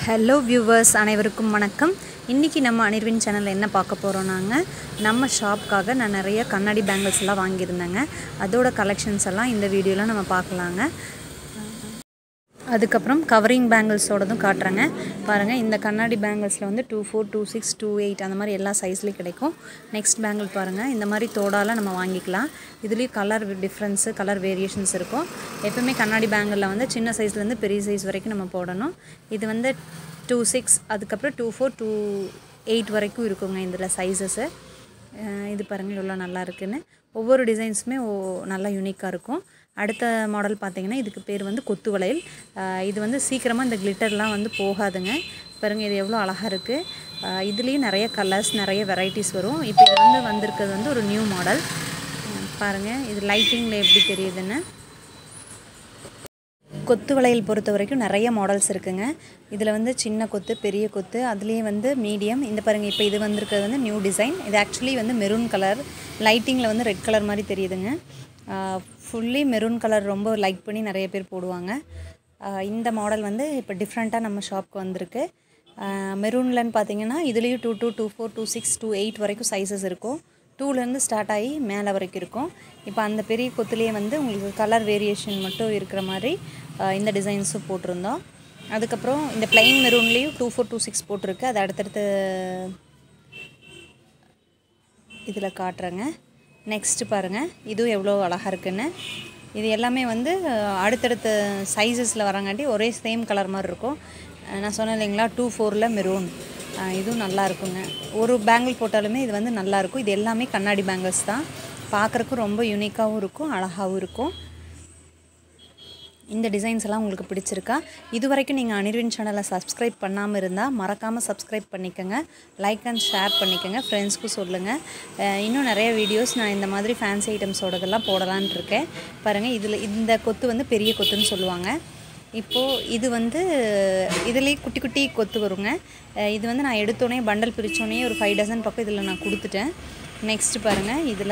hello viewers அனைவருக்கும் வணக்கம் இன்றைக்கி நம்ம அனிர்வின் சேனலில் என்ன பார்க்க போகிறோம்னாங்க நம்ம ஷாப்க்காக நான் நிறைய கண்ணாடி பேங்கிள்ஸ் எல்லாம் வாங்கியிருந்தேங்க அதோட கலெக்ஷன்ஸ் எல்லாம் இந்த வீடியோவில் நம்ம பார்க்கலாங்க அதுக்கப்புறம் கவரிங் பேங்கிள்ஸோடதும் காட்டுறேங்க பாருங்கள் இந்த கண்ணாடி பேங்கிள்ஸில் வந்து two four two six two eight அந்த மாதிரி எல்லா சைஸ்லேயும் கிடைக்கும் நெக்ஸ்ட் பேங்கிள் பாருங்கள் இந்த மாதிரி தோடால் நம்ம வாங்கிக்கலாம் இதுலேயும் கலர் டிஃப்ரென்ஸு கலர் வேரியேஷன்ஸ் இருக்கும் எப்பவுமே கண்ணாடி பேங்கிளில் வந்து சின்ன சைஸ்லேருந்து பெரிய சைஸ் வரைக்கும் நம்ம போடணும் இது வந்து டூ சிக்ஸ் அதுக்கப்புறம் டூ ஃபோர் டூ எயிட் வரைக்கும் இருக்குங்க இதில் சைஸஸ்ஸு இது பாருங்கள் எவ்வளோ நல்லா இருக்குன்னு ஒவ்வொரு டிசைன்ஸுமே ஓ நல்லா யூனிக்காக இருக்கும் அடுத்த மாடல் பார்த்தீங்கன்னா இதுக்கு பேர் வந்து கொத்து வளையல் அஹ் இது வந்து சீக்கிரமாக இந்த கிளிட்டர்லாம் வந்து போகாதுங்க பாருங்கள் இது எவ்வளோ அழகாக இருக்குது இதுலேயும் நிறைய கலர்ஸ் நிறைய வெரைட்டிஸ் வரும் இப்போ இது வந்து வந்திருக்கிறது வந்து ஒரு நியூ மாடல் பாருங்கள் இது லைட்டிங்கில் எப்படி தெரியுதுன்னு கொத்து வளையல் பொறுத்த வரைக்கும் நிறைய மாடல்ஸ் இருக்குங்க இதில் வந்து சின்ன கொத்து பெரிய கொத்து அதுலேயே வந்து மீடியம் இந்த பாருங்கள் இப்போ இது வந்திருக்கிறது வந்து நியூ டிசைன் இது ஆக்சுவலி வந்து மெரூன் கலர் லைட்டிங்கில் வந்து ரெட் கலர் மாதிரி தெரியுதுங்க ஃபுல்லி மெரூன் கலர் ரொம்ப லைக் பண்ணி நிறைய பேர் போடுவாங்க ஆஹ் இந்த மாடல் வந்து இப்போ டிஃப்ரெண்ட்டாக நம்ம ஷாப்க்கு வந்திருக்கு மெரூன்லன்னு பார்த்தீங்கன்னா இதுலேயும் two two two four two six two eight வரைக்கும் சைஸஸ் இருக்கும் டூலேருந்து ஸ்டார்ட் ஆகி மேலே வரைக்கும் இருக்கும் இப்போ அந்த பெரிய கொத்துலேயே வந்து உங்களுக்கு கலர் வேரியேஷன் மட்டும் இருக்கிற மாதிரி ஆஹ் இந்த டிசைன்ஸும் போட்டிருந்தோம் அதுக்கப்புறம் இந்த பிளைன் மெரூன்லேயும் டூ ஃபோர் டூ சிக்ஸ் போட்டிருக்கு அது அடுத்தடுத்து இதில் காட்டுறேங்க நெக்ஸ்ட்டு பாருங்கள் இதுவும் எவ்வளோ அழகாக இருக்குன்னு இது எல்லாமே வந்து அஹ், அடுத்தடுத்த சைஸஸில் வரங்காட்டி ஒரே சேம் கலர் மாதிரி இருக்கும் அஹ், நான் சொன்னேன் இல்லைங்களா டூ ஃபோரில் மெரூன் இதுவும் நல்லா இருக்குங்க ஒரு பேங்கிள் போட்டாலுமே இது வந்து நல்லா இருக்கும் இது எல்லாமே கண்ணாடி பேங்கிள்ஸ் தான் பார்க்குறக்கும் ரொம்ப யூனிக்காகவும் இருக்கும் அழகாகவும் இருக்கும் இந்த டிசைன்ஸ் எல்லாம் உங்களுக்கு பிடிச்சிருக்கா இது வரைக்கும் நீங்கள் அனிர்வின் சேனலை சப்ஸ்கிரைப் பண்ணாமல் இருந்தால் மறக்காமல் சப்ஸ்கிரைப் பண்ணிக்கோங்க லைக் அண்ட் ஷேர் பண்ணிக்கோங்க ஃப்ரெண்ட்ஸ்க்கும் சொல்லுங்கள் அஹ் இன்னும் நிறைய வீடியோஸ் நான் இந்த மாதிரி ஃபேன்சி ஐட்டம்ஸோடதெல்லாம் போடலான்னு இருக்கேன் பாருங்கள் இதில் இந்த கொத்து வந்து பெரிய கொத்துன்னு சொல்லுவாங்க இப்போது இது வந்து இதுலேயே குட்டி குட்டி கொத்து வருங்க அஹ் இது வந்து நான் எடுத்தோடனே பண்டல் பிரித்தோடனே ஒரு ஃபைவ் டசன் பக்கம் இதில் நான் கொடுத்துட்டேன் நெக்ஸ்ட்டு பாருங்கள் இதில்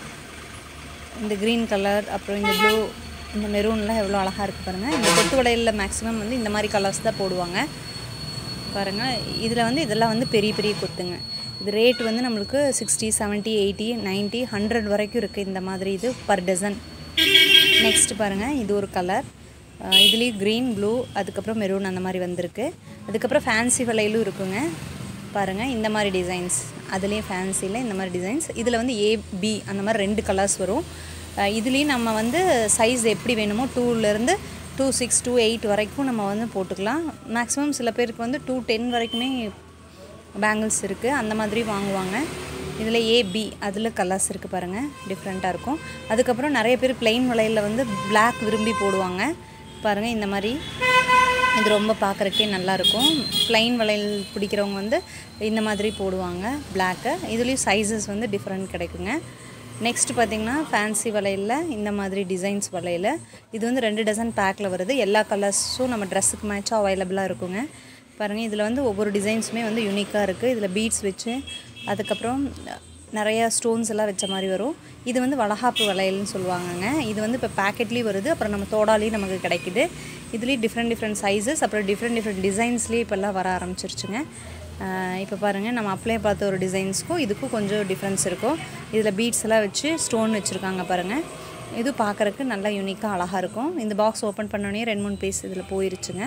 இந்த க்ரீன் கலர் அப்புறம் இந்த ப்ளூ இந்த மெரூன்லாம் எவ்வளோ அழகாக இருக்குது பாருங்கள் இந்த கொத்து வளையலில் மேக்ஸிமம் வந்து இந்த மாதிரி கலர்ஸ் தான் போடுவாங்க பாருங்கள் இதில் வந்து இதெல்லாம் வந்து பெரிய பெரிய கொத்துங்க இது ரேட் வந்து நம்மளுக்கு sixty seventy eighty ninety hundred வரைக்கும் இருக்குது இந்த மாதிரி இது பர் டசன் நெக்ஸ்ட் பாருங்கள் இது ஒரு கலர் இதுலேயும் க்ரீன் ப்ளூ அதுக்கப்புறம் மெரூன் அந்த மாதிரி வந்திருக்கு அதுக்கப்புறம் ஃபேன்சி வளையலும் இருக்குங்க பாருங்கள் இந்த மாதிரி டிசைன்ஸ் அதுலேயும் ஃபேன்சியில் இந்த மாதிரி டிசைன்ஸ் இதில் வந்து ஏ பி அந்த மாதிரி ரெண்டு கலர்ஸ் வரும் அஹ் இதுலேயும் நம்ம வந்து சைஸ் எப்படி வேணுமோ டூலேருந்து டூ சிக்ஸ் டூ எயிட் வரைக்கும் நம்ம வந்து போட்டுக்கலாம் மேக்ஸிமம் சில பேருக்கு வந்து டூ டென் வரைக்குமே பேங்கிள்ஸ் இருக்குது அந்த மாதிரி வாங்குவாங்க இதில் ஏபி அதில் கலர்ஸ் இருக்குது பாருங்கள் டிஃப்ரெண்ட்டாக இருக்கும் அதுக்கப்புறம் நிறைய பேர் plain வளையலில் வந்து Black விரும்பி போடுவாங்க பாருங்கள் இந்த மாதிரி இது ரொம்ப பார்க்குறக்கே நல்லாயிருக்கும் plain வளையல் பிடிக்கிறவங்க வந்து இந்த மாதிரி போடுவாங்க பிளாக்கு இதுலேயும் சைஸஸ் வந்து டிஃப்ரெண்ட் கிடைக்குங்க நெக்ஸ்ட் பார்த்திங்கன்னா ஃபேன்சி வளையலில் இந்த மாதிரி டிசைன்ஸ் வளையல் இது வந்து ரெண்டு டசன் பேக்கில் வருது எல்லா கலர்ஸும் நம்ம ட்ரெஸ்ஸுக்கு மேட்சாக அவைலபிளாக இருக்குங்க பாருங்கள் இதில் வந்து ஒவ்வொரு டிசைன்ஸுமே வந்து யூனிக்காக இருக்குது இதில் பீட்ஸ் வச்சு அதுக்கப்புறம் நிறைய ஸ்டோன்ஸ் எல்லாம் வச்ச மாதிரி வரும் இது வந்து வளகாப்பு வளையல்னு சொல்லுவாங்கங்க இது வந்து இப்போ பேக்கெட்லேயும் வருது அப்புறம் நம்ம தோடாலையும் நமக்கு கிடைக்குது இதுலேயும் டிஃப்ரெண்ட் டிஃப்ரெண்ட் சைஸஸ் அப்புறம் டிஃப்ரெண்ட் டிஃப்ரெண்ட் டிசைன்ஸ்லேயே இப்போல்லாம் வர ஆரம்பிச்சிருச்சுங்க இப்போ பாருங்கள் நம்ம அப்ளை பார்த்த ஒரு டிசைன்ஸ்க்கும் இதுக்கும் கொஞ்சம் டிஃப்ரென்ஸ் இருக்கும் இதில் பீட்ஸ் எல்லாம் வச்சு ஸ்டோன் வச்சுருக்காங்க பாருங்கள் இது பார்க்குறக்கு நல்லா யூனிக்காக அழகாக இருக்கும் இந்த பாக்ஸ் ஓப்பன் பண்ணோடனே ரெண்டு மூணு பீஸ் இதில் போயிருச்சுங்க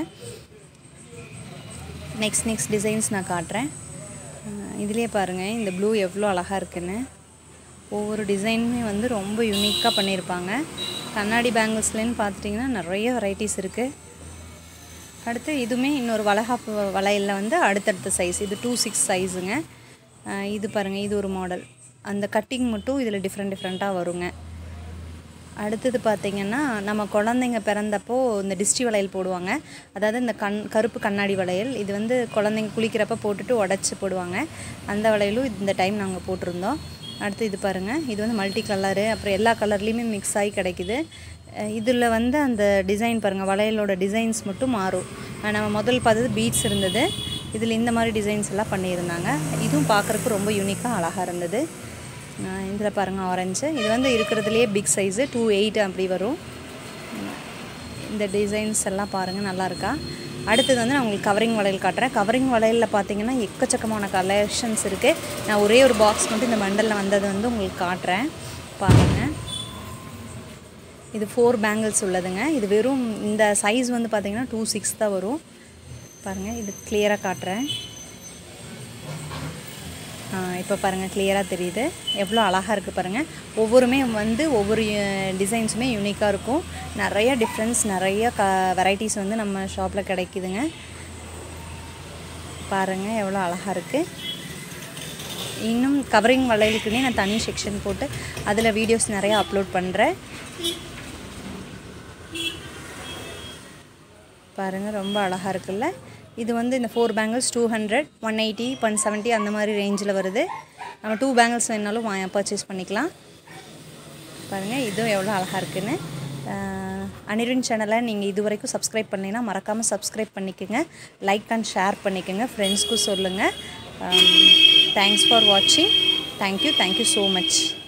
நெக்ஸ்ட் நெக்ஸ்ட் டிசைன்ஸ் நான் காட்டுறேன் அஹ் இதுலயே பாருங்கள் இந்த ப்ளூ எவ்வளோ அழகாக இருக்குன்னு ஒவ்வொரு டிசைனுமே வந்து ரொம்ப யூனிக்காக பண்ணியிருப்பாங்க கண்ணாடி பேங்கிள்ஸ்லேன்னு பார்த்துட்டிங்கன்னா நிறைய வெரைட்டிஸ் இருக்குது அடுத்து இதுவுமே இன்னொரு வளகாப்பு வளையலில் வந்து அடுத்தடுத்த சைஸ் இது டூ சிக்ஸ் சைஸுங்க இது பாருங்கள் இது ஒரு மாடல் அந்த கட்டிங் மட்டும் இதில் டிஃப்ரெண்ட் டிஃப்ரெண்ட்டாக வருங்க அடுத்தது பார்த்திங்கன்னா நம்ம குழந்தைங்க பிறந்தப்போ இந்த டிஸ்டி வளையல் போடுவாங்க அதாவது இந்த கண் கருப்பு கண்ணாடி வளையல் இது வந்து குழந்தைங்க குளிக்கிறப்ப போட்டுட்டு உடச்சி போடுவாங்க அந்த வளையலும் இந்த டைம் நாங்கள் போட்டிருந்தோம் அடுத்து இது பாருங்கள் இது வந்து மல்டி கலரு அப்புறம் எல்லா கலர்லேயுமே மிக்ஸ் ஆகி கிடைக்குது இதில் வந்து அந்த டிசைன் பாருங்கள் வளையலோட டிசைன்ஸ் மட்டும் மாறும் அஹ் நம்ம முதல் பார்த்தது பீட்ஸ் இருந்தது இதில் இந்த மாதிரி டிசைன்ஸ் எல்லாம் பண்ணியிருந்தாங்க இதுவும் பார்க்குறக்கு ரொம்ப யூனிக்காக அழகாக இருந்தது இதில் பாருங்கள் ஆரஞ்சு இது வந்து இருக்கிறதுலையே பிக் சைஸு டூ எயிட் அப்படி வரும் இந்த டிசைன்ஸ் எல்லாம் பாருங்கள் நல்லா இருக்கா அடுத்தது வந்து நான் உங்களுக்கு கவரிங் வளையல் காட்டுறேன் கவரிங் வளையலில் பார்த்தீங்கன்னா எக்கச்சக்கமான கலெக்ஷன்ஸ் இருக்குது நான் ஒரே ஒரு பாக்ஸ் மட்டும் இந்த மண்டலில் வந்தது வந்து உங்களுக்கு காட்டுறேன் பாருங்கள் இது ஃபோர் பேங்கிள்ஸ் உள்ளதுங்க இது வெறும் இந்த சைஸ் வந்து பார்த்தீங்கன்னா டூ சிக்ஸ் தான் வரும் பாருங்கள் இது கிளியராக காட்டுறேன் இப்போ பாருங்கள் கிளியராக தெரியுது எவ்வளோ அழகாக இருக்குது பாருங்கள் ஒவ்வொருமே வந்து ஒவ்வொரு டிசைன்ஸுமே யூனிக்காக இருக்கும் நிறைய டிஃப்ரென்ஸ் நிறைய க வெரைட்டிஸ் வந்து நம்ம ஷாப்பில் கிடைக்குதுங்க பாருங்கள் எவ்வளோ அழகாக இருக்குது இன்னும் கவரிங் வளையலுக்குன்னே நான் தனி செக்ஷன் போட்டு அதில் வீடியோஸ் நிறையா அப்லோட் பண்ணுறேன் பாருங்கள் ரொம்ப அழகாக இருக்குல்ல இது வந்து இந்த four bangles two hundred one eighty one seventy அந்த மாதிரி ரேஞ்சில் வருது நம்ம டூ பேங்கிள்ஸ் வேணாலும் வா பர்ச்சேஸ் பண்ணிக்கலாம் பாருங்கள் இதுவும் எவ்வளோ அழகாக இருக்குன்னு அனிருன் சேனலை நீங்கள் இது வரைக்கும் சப்ஸ்கிரைப் பண்ணிங்கன்னா மறக்காமல் சப்ஸ்கிரைப் பண்ணிக்கோங்க லைக் அண்ட் ஷேர் பண்ணிக்கோங்க ஃப்ரெண்ட்ஸ்க்கும் சொல்லுங்கள் தேங்க்ஸ் ஃபார் வாட்சிங் தேங்க்யூ தேங்க்யூ ஸோ மச்